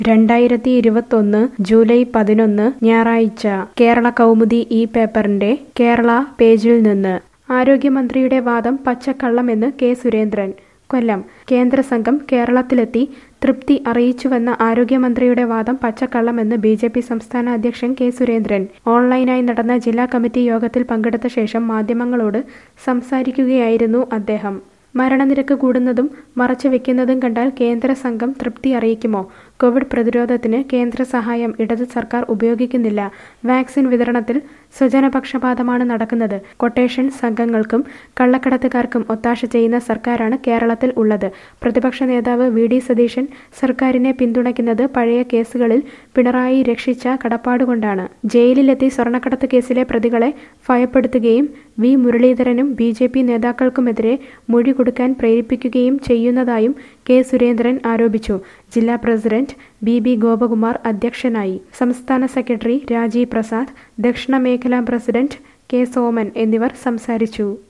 രണ്ടായിരത്തി ഇരുപത്തൊന്ന് ജൂലൈ പതിനൊന്ന് ഞായറാഴ്ച കേരള കൗമുദി ഈ പേപ്പറിന്റെ കേരള പേജിൽ നിന്ന് ആരോഗ്യമന്ത്രിയുടെ വാദം പച്ചക്കള്ളമെന്ന് കെ സുരേന്ദ്രൻ കൊല്ലം കേന്ദ്ര സംഘം കേരളത്തിലെത്തി തൃപ്തി അറിയിച്ചുവെന്ന ആരോഗ്യമന്ത്രിയുടെ വാദം പച്ചക്കള്ളമെന്ന് ബി ജെ പി സംസ്ഥാന അധ്യക്ഷൻ കെ സുരേന്ദ്രൻ ഓൺലൈനായി നടന്ന ജില്ലാ കമ്മിറ്റി യോഗത്തിൽ പങ്കെടുത്ത ശേഷം മാധ്യമങ്ങളോട് സംസാരിക്കുകയായിരുന്നു അദ്ദേഹം മരണനിരക്ക് കൂടുന്നതും മറച്ചുവെക്കുന്നതും കണ്ടാൽ കേന്ദ്ര സംഘം തൃപ്തി അറിയിക്കുമോ കോവിഡ് പ്രതിരോധത്തിന് കേന്ദ്ര സഹായം ഇടത് സർക്കാർ ഉപയോഗിക്കുന്നില്ല വാക്സിൻ വിതരണത്തിൽ സ്വജനപക്ഷപാതമാണ് നടക്കുന്നത് കൊട്ടേഷൻ സംഘങ്ങൾക്കും കള്ളക്കടത്തുകാർക്കും ഒത്താശ ചെയ്യുന്ന സർക്കാരാണ് കേരളത്തിൽ ഉള്ളത് പ്രതിപക്ഷ നേതാവ് വി ഡി സതീശൻ സർക്കാരിനെ പിന്തുണയ്ക്കുന്നത് പഴയ കേസുകളിൽ പിണറായി രക്ഷിച്ച കടപ്പാടുകൊണ്ടാണ് ജയിലിലെത്തി സ്വർണ്ണക്കടത്ത് കേസിലെ പ്രതികളെ ഭയപ്പെടുത്തുകയും വി മുരളീധരനും ബി ജെ പി നേതാക്കൾക്കുമെതിരെ മൊഴി കൊടുക്കാൻ പ്രേരിപ്പിക്കുകയും ചെയ്യുന്നതായും കെ സുരേന്ദ്രൻ ആരോപിച്ചു ജില്ലാ പ്രസിഡന്റ് ബി ബി ഗോപകുമാർ അധ്യക്ഷനായി സംസ്ഥാന സെക്രട്ടറി രാജീവ് പ്രസാദ് ദക്ഷിണ മേഖലാ പ്രസിഡന്റ് കെ സോമൻ എന്നിവർ സംസാരിച്ചു